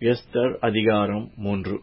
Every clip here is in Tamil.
எஸ்தர் அதிகாரம் மூன்று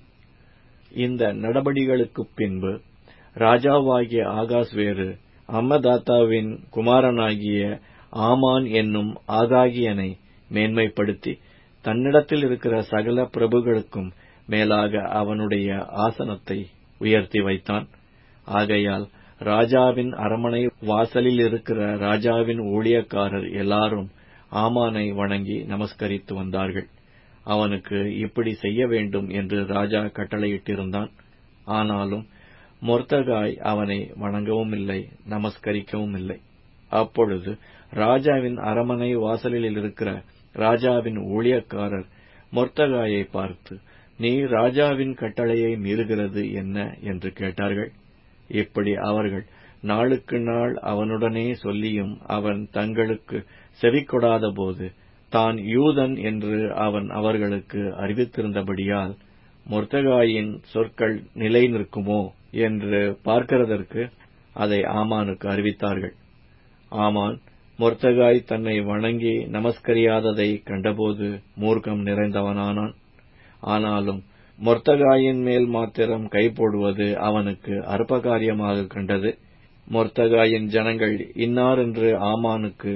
இந்த நடபடிகளுக்குப் பின்பு ராஜாவாகிய ஆகாஸ்வேரு அம்மதாத்தாவின் குமாரனாகிய ஆமான் என்னும் ஆகாகியனை மேன்மைப்படுத்தி தன்னிடத்தில் இருக்கிற சகல பிரபுகளுக்கும் மேலாக அவனுடைய ஆசனத்தை உயர்த்தி வைத்தான் ஆகையால் ராஜாவின் அரமனை வாசலில் இருக்கிற ராஜாவின் ஊழியக்காரர் எல்லாரும் ஆமானை வணங்கி நமஸ்கரித்து வந்தார்கள் அவனுக்கு இப்படி செய்ய வேண்டும் என்று ராஜா கட்டளையிட்டிருந்தான் ஆனாலும் மொர்தகாய் அவனை வணங்கவும் இல்லை நமஸ்கரிக்கவும் இல்லை அப்பொழுது ராஜாவின் அரமனை வாசலில் இருக்கிற ராஜாவின் ஊழியக்காரர் மொர்தகாயை பார்த்து நீ ராஜாவின் கட்டளையை மீறுகிறது என்ன என்று கேட்டார்கள் இப்படி அவர்கள் நாளுக்கு நாள் அவனுடனே சொல்லியும் அவன் தங்களுக்கு செவிக்கொடாதபோது தான் யூதன் என்று அவன் அவர்களுக்கு அறிவித்திருந்தபடியால் மொர்தகாயின் சொற்கள் நிலை நிற்குமோ என்று பார்க்கிறதற்கு அதை ஆமானுக்கு அறிவித்தார்கள் ஆமான் மொர்தகாய் தன்னை வணங்கி நமஸ்கரியாததை கண்டபோது மூர்க்கம் நிறைந்தவனானான் ஆனாலும் மொர்தகாயின் மேல் மாத்திரம் கை போடுவது அவனுக்கு அற்பகாரியமாக கண்டது மொர்தகாயின் ஜனங்கள் இன்னார் என்று ஆமானுக்கு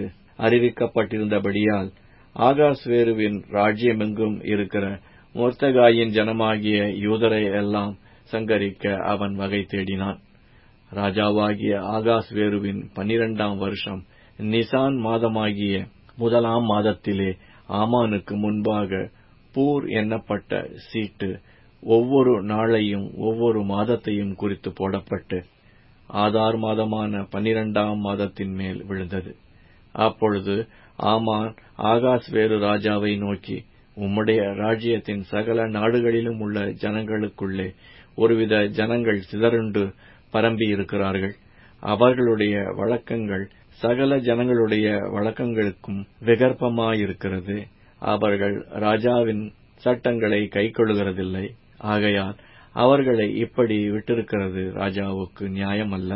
அறிவிக்கப்பட்டிருந்தபடியால் ஆகாஸ்வேருவின் ராஜ்யமெங்கும் இருக்கிற மொர்தகாயின் ஜனமாகிய யூதரை எல்லாம் சங்கரிக்க அவன் வகை தேடினான் ராஜாவாகிய ஆகாஸ்வேருவின் பனிரெண்டாம் வருஷம் நிசான் மாதமாகிய முதலாம் மாதத்திலே ஆமானுக்கு முன்பாக பூர் எண்ணப்பட்ட சீட்டு ஒவ்வொரு நாளையும் ஒவ்வொரு மாதத்தையும் குறித்து போடப்பட்டு ஆதார் மாதமான பனிரெண்டாம் மாதத்தின் மேல் விழுந்தது அப்பொழுது ஆமான் ஆகாஸ் வேறு ராஜாவை நோக்கி உம்முடைய ராஜ்யத்தின் சகல நாடுகளிலும் உள்ள ஜனங்களுக்குள்ளே ஒருவித ஜனங்கள் சிதறுண்டு பரம்பி இருக்கிறார்கள் அவர்களுடைய வழக்கங்கள் சகல ஜனங்களுடைய வழக்கங்களுக்கும் விகற்பமாயிருக்கிறது அவர்கள் ராஜாவின் சட்டங்களை கைக்கொள்ளுகிறதில்லை ஆகையால் அவர்களை இப்படி விட்டிருக்கிறது ராஜாவுக்கு நியாயமல்ல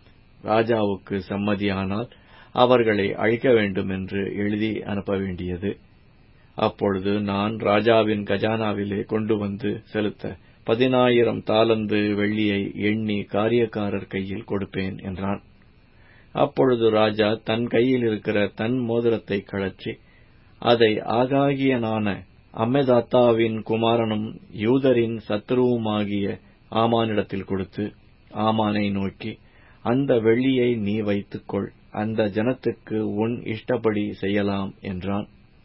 ராஜாவுக்கு சம்மதியானால் அவர்களை அழிக்க வேண்டும் என்று எழுதி அனுப்ப வேண்டியது அப்பொழுது நான் ராஜாவின் கஜானாவிலே கொண்டு வந்து செலுத்த பதினாயிரம் தாளந்து வெள்ளியை எண்ணி காரியக்காரர் கையில் கொடுப்பேன் என்றான் அப்பொழுது ராஜா தன் கையில் இருக்கிற தன் மோதிரத்தை கழற்றி அதை ஆகாகியனான அம்மெதாத்தாவின் குமாரனும் யூதரின் சத்துருவுமாகிய ஆமானிடத்தில் கொடுத்து ஆமானை நோக்கி அந்த வெள்ளியை நீ வைத்துக்கொள் அந்த ஜனத்துக்கு உன் இஷ்டப்படி செய்யலாம் என்றான்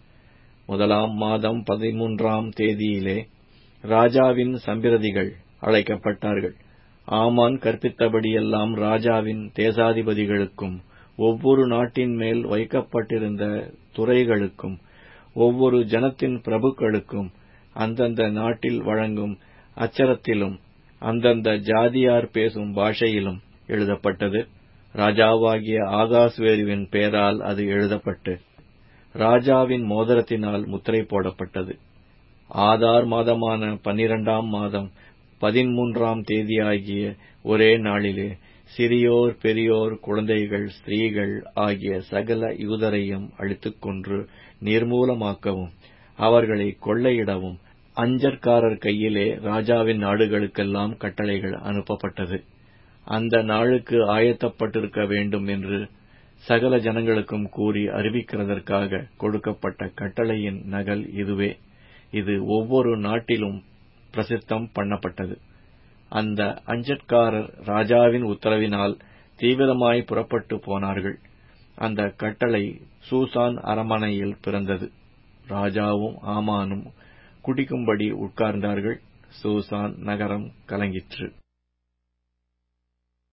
முதலாம் மாதம் பதிமூன்றாம் தேதியிலே ராஜாவின் சம்பிரதிகள் அழைக்கப்பட்டார்கள் ஆமான் கற்பித்தபடியெல்லாம் ராஜாவின் தேசாதிபதிகளுக்கும் ஒவ்வொரு நாட்டின் மேல் வைக்கப்பட்டிருந்த துறைகளுக்கும் ஒவ்வொரு ஜனத்தின் பிரபுக்களுக்கும் அந்தந்த நாட்டில் வழங்கும் அச்சரத்திலும் அந்தந்த ஜாதியார் பேசும் பாஷையிலும் எழுதப்பட்டது ராஜாவாகிய ஆகாஸ்வேருவின் பெயரால் அது எழுதப்பட்டு ராஜாவின் மோதிரத்தினால் முத்திரை போடப்பட்டது ஆதார் மாதமான பன்னிரண்டாம் மாதம் பதிமூன்றாம் தேதியாகிய ஒரே நாளிலே சிறியோர் பெரியோர் குழந்தைகள் ஸ்திரீகள் ஆகிய சகல யூதரையும் அழித்துக் கொன்று நிர்மூலமாக்கவும் அவர்களை கொள்ளையிடவும் அஞ்சற்காரர் கையிலே ராஜாவின் நாடுகளுக்கெல்லாம் கட்டளைகள் அனுப்பப்பட்டது அந்த நாளுக்கு ஆயத்தப்பட்டிருக்க வேண்டும் என்று சகல ஜனங்களுக்கும் கூறி அறிவிக்கிறதற்காக கொடுக்கப்பட்ட கட்டளையின் நகல் இதுவே இது ஒவ்வொரு நாட்டிலும் பிரசித்தம் பண்ணப்பட்டது அந்த அஞ்சற்காரர் ராஜாவின் உத்தரவினால் தீவிரமாய் புறப்பட்டு போனார்கள் அந்த கட்டளை சூசான் அரமனையில் பிறந்தது ராஜாவும் ஆமானும் குடிக்கும்படி உட்கார்ந்தார்கள் சூசான் நகரம் கலங்கிற்று